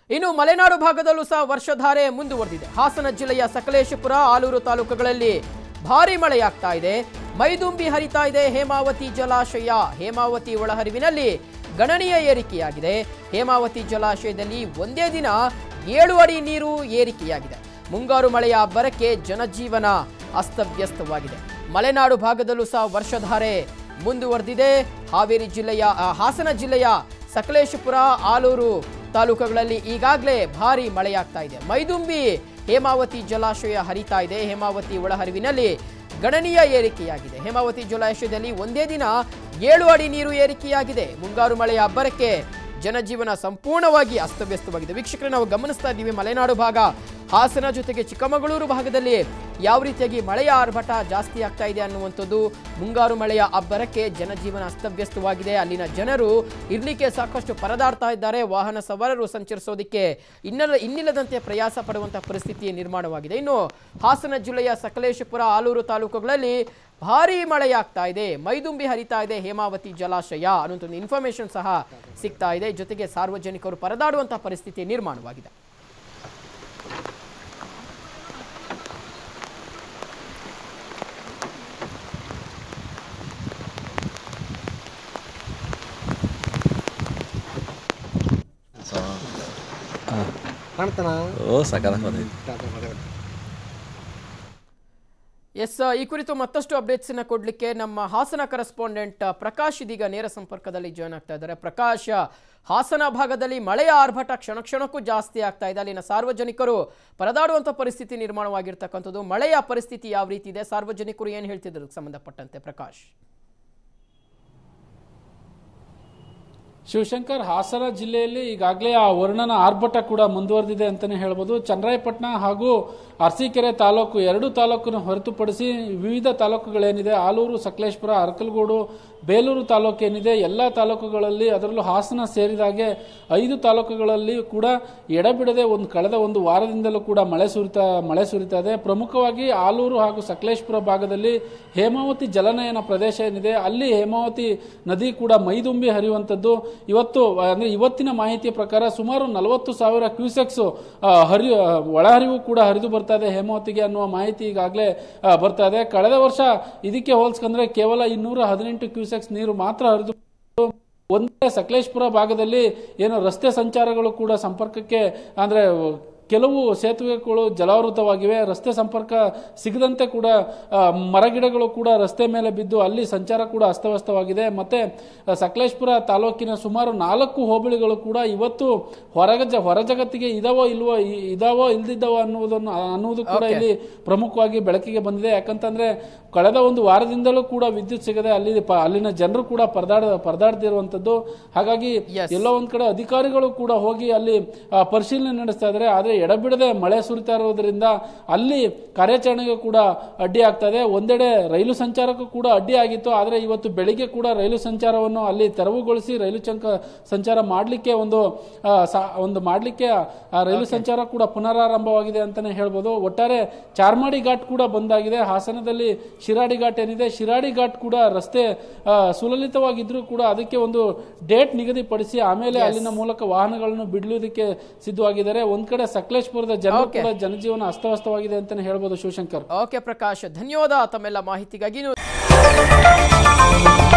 ಇನ್ನು ಮಲೆನಾಡು ಭಾಗದಲ್ಲೂ ಸಹ ವರ್ಷಧಾರೆ ಮುಂದುವರೆದಿದೆ ಹಾಸನ ಜಿಲ್ಲೆಯ ಸಕಲೇಶಪುರ ಆಲೂರು ತಾಲೂಕುಗಳಲ್ಲಿ ಭಾರಿ ಮಳೆಯಾಗ್ತಾ ಇದೆ ಮೈದುಂಬಿ ಹರಿತಾ ಇದೆ ಹೇಮಾವತಿ ಜಲಾಶಯ ಹೇಮಾವತಿ ಒಳಹರಿವಿನಲ್ಲಿ ಗಣನೀಯ ಏರಿಕೆಯಾಗಿದೆ ಹೇಮಾವತಿ ಜಲಾಶಯದಲ್ಲಿ ಒಂದೇ ದಿನ ಏಳು ಅಡಿ ನೀರು ಏರಿಕೆಯಾಗಿದೆ ಮುಂಗಾರು ಮಳೆಯ ಅಬ್ಬರಕ್ಕೆ ಜನಜೀವನ ಅಸ್ತವ್ಯಸ್ತವಾಗಿದೆ ಮಲೆನಾಡು ಭಾಗದಲ್ಲೂ ಸಹ ವರ್ಷಧಾರೆ ಮುಂದುವರೆದಿದೆ ಹಾವೇರಿ ಜಿಲ್ಲೆಯ ಆ, ಹಾಸನ ಜಿಲ್ಲೆಯ ಸಕಲೇಶಪುರ ಆಲೂರು ತಾಲೂಕುಗಳಲ್ಲಿ ಈಗಾಗಲೇ ಭಾರಿ ಮಳೆಯಾಗ್ತಾ ಇದೆ ಮೈದುಂಬಿ ಹೇಮಾವತಿ ಜಲಾಶಯ ಹರಿತಾ ಇದೆ ಹೇಮಾವತಿ ಒಳಹರಿವಿನಲ್ಲಿ ಗಣನೀಯ ಏರಿಕೆಯಾಗಿದೆ ಹೇಮಾವತಿ ಜಲಾಶಯದಲ್ಲಿ ಒಂದೇ ದಿನ ಏಳು ಅಡಿ ನೀರು ಏರಿಕೆಯಾಗಿದೆ ಮುಂಗಾರು ಮಳೆಯ ಅಬ್ಬರಕ್ಕೆ ಜನಜೀವನ ಸಂಪೂರ್ಣವಾಗಿ ಅಸ್ತವ್ಯಸ್ತವಾಗಿದೆ ವೀಕ್ಷಕರೇ ನಾವು ಗಮನಿಸ್ತಾ ಇದ್ದೀವಿ ಮಲೆನಾಡು ಭಾಗ ಹಾಸನ ಜೊತೆಗೆ ಚಿಕ್ಕಮಗಳೂರು ಭಾಗದಲ್ಲಿ ಯಾವ ರೀತಿಯಾಗಿ ಮಳೆಯ ಆರ್ಭಟ ಜಾಸ್ತಿ ಆಗ್ತಾ ಇದೆ ಅನ್ನುವಂಥದ್ದು ಮುಂಗಾರು ಮಳೆಯ ಅಬ್ಬರಕ್ಕೆ ಜನಜೀವನ ಅಸ್ತವ್ಯಸ್ತವಾಗಿದೆ ಅಲ್ಲಿನ ಜನರು ಇರ್ಲಿಕ್ಕೆ ಸಾಕಷ್ಟು ಪರದಾಡ್ತಾ ಇದ್ದಾರೆ ವಾಹನ ಸವಾರರು ಸಂಚರಿಸೋದಕ್ಕೆ ಇನ್ನಲ್ಲ ಇನ್ನಿಲ್ಲದಂತೆ ಪ್ರಯಾಸ ಪಡುವಂತಹ ಪರಿಸ್ಥಿತಿ ನಿರ್ಮಾಣವಾಗಿದೆ ಇನ್ನು ಹಾಸನ ಜಿಲ್ಲೆಯ ಸಕಲೇಶಪುರ ಆಲೂರು ತಾಲೂಕುಗಳಲ್ಲಿ ಭಾರಿ ಮಳೆಯಾಗ್ತಾ ಇದೆ ಮೈದುಂಬಿ ಹರಿತಾ ಇದೆ ಹೇಮಾವತಿ ಜಲಾಶಯ ಅನ್ನುವಂಥ ಒಂದು ಇನ್ಫಾರ್ಮೇಶನ್ ಸಹ ಸಿಗ್ತಾ ಇದೆ ಜೊತೆಗೆ ಸಾರ್ವಜನಿಕರು ಪರದಾಡುವಂತಹ ಪರಿಸ್ಥಿತಿ ನಿರ್ಮಾಣವಾಗಿದೆ ಕಾಣ್ತಾನ ಓ ಸಕತ್ತಾಗಿ ಬಂದೈತಿ ಎಸ್ ಈ ಕುರಿತು ಮತ್ತಷ್ಟು ಅಪ್ಡೇಟ್ಸ್ ಅನ್ನ ಕೊಡ್ಲಿಕ್ಕೆ ನಮ್ಮ ಹಾಸನ ಕರೆಸ್ಪಾಂಡೆಂಟ್ ಪ್ರಕಾಶ್ ಇದೀಗ ನೇರ ಸಂಪರ್ಕದಲ್ಲಿ ಜಾಯ್ನ್ ಆಗ್ತಾ ಇದ್ದಾರೆ ಪ್ರಕಾಶ್ ಹಾಸನ ಭಾಗದಲ್ಲಿ ಮಳೆಯ ಆರ್ಭಟ ಕ್ಷಣ ಕ್ಷಣಕ್ಕೂ ಜಾಸ್ತಿ ಆಗ್ತಾ ಇದೆ ಅಲ್ಲಿನ ಸಾರ್ವಜನಿಕರು ಪರದಾಡುವಂಥ ಪರಿಸ್ಥಿತಿ ನಿರ್ಮಾಣವಾಗಿರ್ತಕ್ಕಂಥದ್ದು ಮಳೆಯ ಪರಿಸ್ಥಿತಿ ಯಾವ ರೀತಿ ಇದೆ ಸಾರ್ವಜನಿಕರು ಏನು ಹೇಳ್ತಿದ್ರು ಇದಕ್ಕೆ ಸಂಬಂಧಪಟ್ಟಂತೆ ಪ್ರಕಾಶ್ ಶಿವಶಂಕರ್ ಹಾಸನ ಜಿಲ್ಲೆಯಲ್ಲಿ ಈಗಾಗಲೇ ಆ ವರ್ಣನ ಆರ್ಭಟ ಕೂಡ ಮುಂದುವರೆದಿದೆ ಅಂತಾನೆ ಹೇಳ್ಬೋದು ಚನ್ನರಾಯಪಟ್ಟಣ ಹಾಗೂ ಅರಸೀಕೆರೆ ತಾಲೂಕು ಎರಡು ತಾಲೂಕನ್ನು ಹೊರತುಪಡಿಸಿ ವಿವಿಧ ತಾಲೂಕುಗಳೇನಿದೆ ಆಲೂರು ಸಕಲೇಶ್ಪುರ ಅರಕಲಗೂಡು ಬೇಲೂರು ತಾಲೂಕು ಏನಿದೆ ಎಲ್ಲ ತಾಲೂಕುಗಳಲ್ಲಿ ಅದರಲ್ಲೂ ಹಾಸನ ಸೇರಿದಾಗೆ ಐದು ತಾಲೂಕುಗಳಲ್ಲಿ ಕೂಡ ಎಡಬಿಡದೆ ಒಂದು ಕಳೆದ ಒಂದು ವಾರದಿಂದಲೂ ಕೂಡ ಮಳೆ ಸುರಿತಾ ಮಳೆ ಸುರಿತಾ ಇದೆ ಪ್ರಮುಖವಾಗಿ ಆಲೂರು ಹಾಗೂ ಸಕಲೇಶ್ಪುರ ಭಾಗದಲ್ಲಿ ಹೇಮಾವತಿ ಜಲನಯನ ಪ್ರದೇಶ ಏನಿದೆ ಅಲ್ಲಿ ಹೇಮಾವತಿ ನದಿ ಕೂಡ ಮೈದುಂಬಿ ಹರಿಯುವಂಥದ್ದು ಇವತ್ತು ಅಂದ್ರೆ ಇವತ್ತಿನ ಮಾಹಿತಿಯ ಪ್ರಕಾರ ಸುಮಾರು ನಲವತ್ತು ಸಾವಿರ ಕ್ಯೂಸೆಕ್ಸ್ ಹರಿ ಒಳಹರಿವು ಕೂಡ ಹರಿದು ಬರ್ತಾ ಇದೆ ಹೇಮಾವತಿಗೆ ಅನ್ನುವ ಮಾಹಿತಿ ಈಗಾಗಲೇ ಆ, ಬರ್ತಾ ಇದೆ ಕಳೆದ ವರ್ಷ ಇದಕ್ಕೆ ಹೋಲಿಸ್ಕೊಂಡ್ರೆ ಕೇವಲ ಇನ್ನೂರ ಹದಿನೆಂಟು ಕ್ಯೂಸೆಕ್ಸ್ ನೀರು ಮಾತ್ರ ಹರಿದು ಒಂದೇ ಸಕಲೇಶ್ಪುರ ಭಾಗದಲ್ಲಿ ಏನು ರಸ್ತೆ ಸಂಚಾರಗಳು ಕೂಡ ಸಂಪರ್ಕಕ್ಕೆ ಅಂದ್ರೆ ಕೆಲವು ಸೇತುವೆಗಳು ಜಲಾವೃತವಾಗಿವೆ ರಸ್ತೆ ಸಂಪರ್ಕ ಸಿಗದಂತೆ ಕೂಡ ಆ, ಮರಗಿಡಗಳು ಕೂಡ ರಸ್ತೆ ಮೇಲೆ ಬಿದ್ದು ಅಲ್ಲಿ ಸಂಚಾರ ಕೂಡ ಅಸ್ತವ್ಯಸ್ತವಾಗಿದೆ ಮತ್ತೆ ಆ, ಸಕಲೇಶ್ಪುರ ತಾಲೂಕಿನ ಸುಮಾರು ನಾಲ್ಕು ಹೋಬಳಿಗಳು ಕೂಡ ಇವತ್ತು ಹೊರಗ ಹೊರ ಜಗತ್ತಿಗೆ ಇದಾವೋ ಇಲ್ವೋ ಇ- ಇದಾವೋ ಇಲ್ದಿದ್ದಾವೋ ಅನ್ನುವುದನ್ನು ಅನ್ನುವುದು ಕೂಡ ಇಲ್ಲಿ ಪ್ರಮುಖವಾಗಿ ಬೆಳಕಿಗೆ ಬಂದಿದೆ ಯಾಕಂತಂದ್ರೆ ಕಳೆದ ಒಂದು ವಾರದಿಂದಲೂ ಕೂಡ ವಿದ್ಯುತ್ ಸಿಗದೆ ಅಲ್ಲಿ ಪ- ಅಲ್ಲಿನ ಜನರು ಕೂಡ ಪರದಾಡ ಪರದಾಡ್ತಿರುವಂತದ್ದು ಹಾಗಾಗಿ Yes. ಎಲ್ಲೋ ಒಂದ್ ಕಡೆ ಅಧಿಕಾರಿಗಳು ಕೂಡ ಹೋಗಿ ಅಲ್ಲಿ ಆ, ಪರಿಶೀಲನೆ ನಡೆಸ್ತಾ ಇದ್ದಾರೆ ಆದ್ರೆ ಎಡಬಿಡದೆ ಮಳೆ ಸುರಿತಾ ಇರೋದ್ರಿಂದ ಅಲ್ಲಿ ಕಾರ್ಯಾಚರಣೆಗೆ ಕೂಡ ಅಡ್ಡಿ ಆಗ್ತಾ ಇದೆ ಒಂದೆಡೆ ರೈಲು ಸಂಚಾರಕ್ಕೂ ಕೂಡ ಅಡ್ಡಿ ಆಗಿತ್ತು ಆದ್ರೆ ಇವತ್ತು ಬೆಳಿಗ್ಗೆ ಕೂಡ ರೈಲು ಸಂಚಾರವನ್ನು ಅಲ್ಲಿ ತೆರವುಗೊಳಿಸಿ ರೈಲು ಚಂಕ ಸಂಚಾರ ಮಾಡಲಿಕ್ಕೆ ಒಂದು ಆ, ಸಾ- ಒಂದು ಮಾಡಲಿಕ್ಕೆ ಆ ರೈಲು ಸಂಚಾರ ಕೂಡ ಪುನರಾರಂಭವಾಗಿದೆ ಅಂತಾನೆ ಹೇಳ್ಬೋದು ಒಟ್ಟಾರೆ ಚಾರ್ಮಾಡಿ ಘಾಟ್ ಕೂಡ ಬಂದಾಗಿದೆ ಹಾಸನದಲ್ಲಿ ಶಿರಾಡಿ ಘಾಟ್ ಏನಿದೆ ಶಿರಾಡಿ ಘಾಟ್ ಕೂಡ ರಸ್ತೆ ಆ, ಸುಲಲಿತವಾಗಿದ್ರೂ ಕೂಡ ಅದಕ್ಕೆ ಒಂದು ಡೇಟ್ ನಿಗದಿಪಡಿಸಿ ಆಮೇಲೆ ಅಲ್ಲಿನ ಮೂಲಕ ವಾಹನಗಳನ್ನು ಬಿಡಲುವುದಕ್ಕೆ ಸಿದ್ಧವಾಗಿದ್ದಾರೆ ಒಂದ್ ಕಡೆ ಸಕಲೇಶ್ಪುರದ ಜನರು Okay. ಕೂಡ ಜನಜೀವನ ಅಸ್ತವ್ಯಸ್ತವಾಗಿದೆ ಅಂತಾನೆ ಹೇಳ್ಬೋದು ಶಿವಶಂಕರ್ ಓಕೆ ಪ್ರಕಾಶ್ ಧನ್ಯವಾದ ತಮ್ಮೆಲ್ಲ ಮಾಹಿತಿಗಾಗಿ ನೀವು